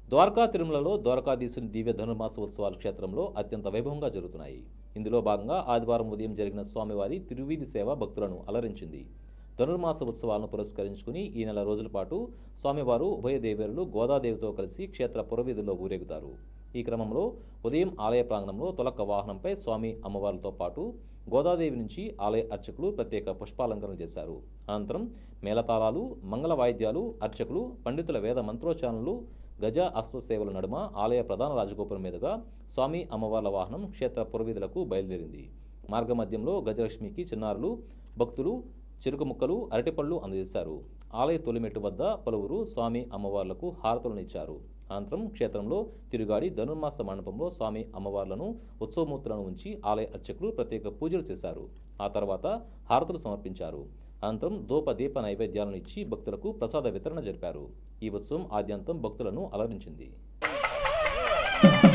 ద్వారకా తిరుమలలో ద్వారకాధీశుని దివ్య ధనుర్మాస ఉత్సవాల క్షేత్రంలో అత్యంత వైభవంగా జరుగుతున్నాయి ఇందులో భాగంగా ఆదివారం ఉదయం జరిగిన స్వామివారి తిరువీధి సేవ భక్తులను అలరించింది ధనుర్మాస ఉత్సవాలను పురస్కరించుకుని ఈ నెల రోజుల పాటు స్వామివారు ఉభయ దేవేరులు గోదాదేవితో కలిసి క్షేత్ర పురవీధుల్లో ఊరేగుతారు ఈ క్రమంలో ఉదయం ఆలయ ప్రాంగణంలో తొలక్క వాహనంపై స్వామి అమ్మవార్లతో పాటు గోదాదేవి నుంచి ఆలయ అర్చకులు ప్రత్యేక పుష్పాలంకరణ చేశారు అనంతరం మేళతాళాలు మంగళ వాయిద్యాలు అర్చకులు పండితుల వేద మంత్రోచ్చారణలు గజ అశ్వసేవల నడుమ ఆలయ ప్రధాన రాజగోపురం మీదుగా స్వామి అమ్మవార్ల వాహనం క్షేత్ర పురవీధులకు బయలుదేరింది మార్గమధ్యంలో గజలక్ష్మికి చిన్నారులు భక్తులు చెరుకు ముక్కలు అరటిపళ్ళు అందజేశారు ఆలయ తొలిమెట్టు వద్ద పలువురు స్వామి అమ్మవార్లకు హారతులనిచ్చారు అనంతరం క్షేత్రంలో తిరుగాడి ధనుర్మాస మండపంలో స్వామి అమ్మవార్లను ఉత్సవమూర్తులను ఉంచి ఆలయ అర్చకులు ప్రత్యేక పూజలు చేశారు ఆ తర్వాత హారతులు సమర్పించారు అనంతరం దూప దీప నైవేద్యాలను ఇచ్చి భక్తులకు ప్రసాద వితరణ జరిపారు ఈ ఉత్సవం ఆద్యంతం భక్తులను అలరించింది